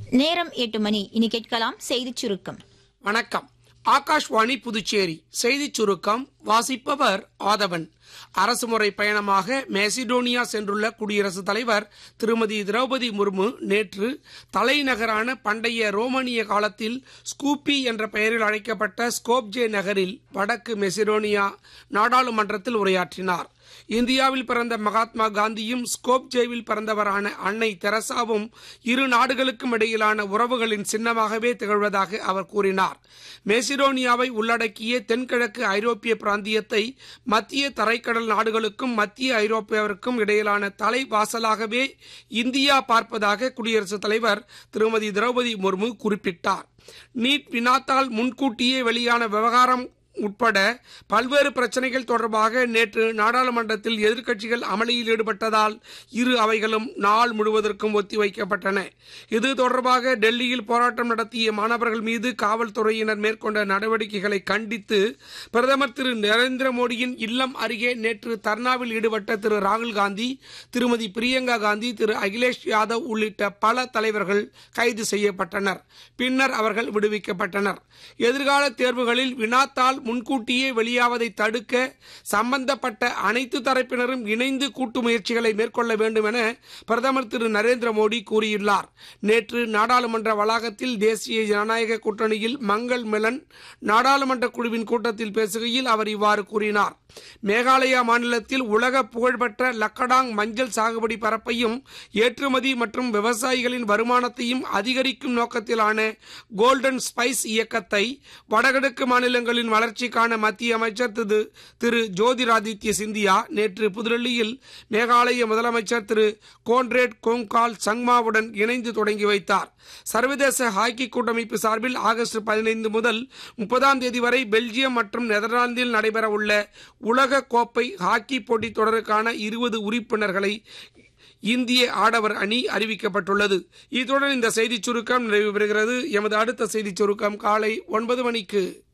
நேரம் எட்டு மணி இனி கேட்கலாம் செய்திச் சுருக்கம் வணக்கம் ஆகாஷ்வாணி புதுச்சேரி செய்திச் சுருக்கம் வாசிப்பவர் ஆதவன் அரசுமுறை பயணமாக மேசிடோனியா சென்றுள்ள குடியரசுத் தலைவர் திருமதி திரௌபதி முர்மு நேற்று தலைநகரான பண்டைய ரோமானிய காலத்தில் ஸ்கூப்பி என்ற பெயரில் அழைக்கப்பட்ட ஸ்கோப்ஜே நகரில் வடக்கு மெசிடோனியா நாடாளுமன்றத்தில் உரையாற்றினார் இந்தியாவில் பிறந்த மகாத்மா காந்தியும் ஸ்கோப்ஜேவில் பிறந்தவரான அன்னை தெரசாவும் இரு நாடுகளுக்கும் இடையிலான உறவுகளின் சின்னமாகவே திகழ்வதாக அவர் கூறினார் மேசிடோனியாவை உள்ளடக்கிய தென்கிழக்கு ஐரோப்பிய பிராந்தியத்தை மத்திய தரைக்கடல் நாடுகளுக்கும் மத்திய ஐரோப்பியாவிற்கும் இடையிலான தலைவாசலாகவே இந்தியா பார்ப்பதாக குடியரசுத் தலைவர் திருமதி திரௌபதி முர்மு குறிப்பிட்டார் நீட் வினாத்தால் முன்கூட்டியே வெளியான விவகாரம் உட்பட பல்வேறு பிரச்சனைகள் தொடர்பாக நேற்று நாடாளுமன்றத்தில் எதிர்க்கட்சிகள் அமளியில் ஈடுபட்டதால் இரு அவைகளும் நாள் முழுவதற்கும் ஒத்திவைக்கப்பட்டன இது தொடர்பாக டெல்லியில் போராட்டம் நடத்திய மாணவர்கள் மீது காவல்துறையினர் மேற்கொண்ட நடவடிக்கைகளை கண்டித்து பிரதமர் திரு நரேந்திர மோடியின் இல்லம் அருகே நேற்று தர்ணாவில் ஈடுபட்ட திரு ராகுல் காந்தி திருமதி பிரியங்கா காந்தி திரு அகிலேஷ் யாதவ் உள்ளிட்ட பல தலைவர்கள் கைது செய்யப்பட்டனர் பின்னர் அவர்கள் விடுவிக்கப்பட்டனர் எதிர்கால தேர்வுகளில் வினாத்தால் முன்கூட்டியே வெளியாவதை தடுக்க சம்பந்தப்பட்ட அனைத்து தரப்பினரும் இணைந்து கூட்டு முயற்சிகளை மேற்கொள்ள வேண்டும் என பிரதமர் திரு நரேந்திர மோடி கூறியுள்ளார் நேற்று நாடாளுமன்ற வளாகத்தில் தேசிய ஜனநாயக கூட்டணியில் மங்கள் மெலன் நாடாளுமன்ற குழுவின் கூட்டத்தில் பேசுகையில் அவர் இவ்வாறு கூறினார் மேகாலயா மாநிலத்தில் உலக புகழ்பெற்ற லக்கடாங் மஞ்சள் சாகுபடி பரப்பையும் ஏற்றுமதி மற்றும் விவசாயிகளின் வருமானத்தையும் அதிகரிக்கும் நோக்கத்திலான கோல்டன் ஸ்பைஸ் இயக்கத்தை வடகிழக்கு மாநிலங்களின் வளர்ச்சிக்கான மத்திய அமைச்சர் திரு திரு ஜோதிராதித்ய சிந்தியா நேற்று புதுடெல்லியில் மேகாலய முதலமைச்சர் திரு கோன்ரேட் கோங்கால் சங்மாவுடன் இணைந்து தொடங்கி வைத்தார் சர்வதேச ஹாக்கி கூட்டமைப்பு சார்பில் ஆகஸ்ட் பதினைந்து முதல் முப்பதாம் தேதி வரை பெல்ஜியம் மற்றும் நெதர்லாந்தில் நடைபெறவுள்ள உலக கோப்பை ஹாக்கி போட்டித் தொடருக்கான இருபது உறுப்பினர்களை இந்திய ஆடவர் அணி அறிவிக்கப்பட்டுள்ளது இத்துடன் இந்த செய்திச் சுருக்கம் நிறைவு பெறுகிறது எமது அடுத்த செய்திச் சுருக்கம் காலை ஒன்பது மணிக்கு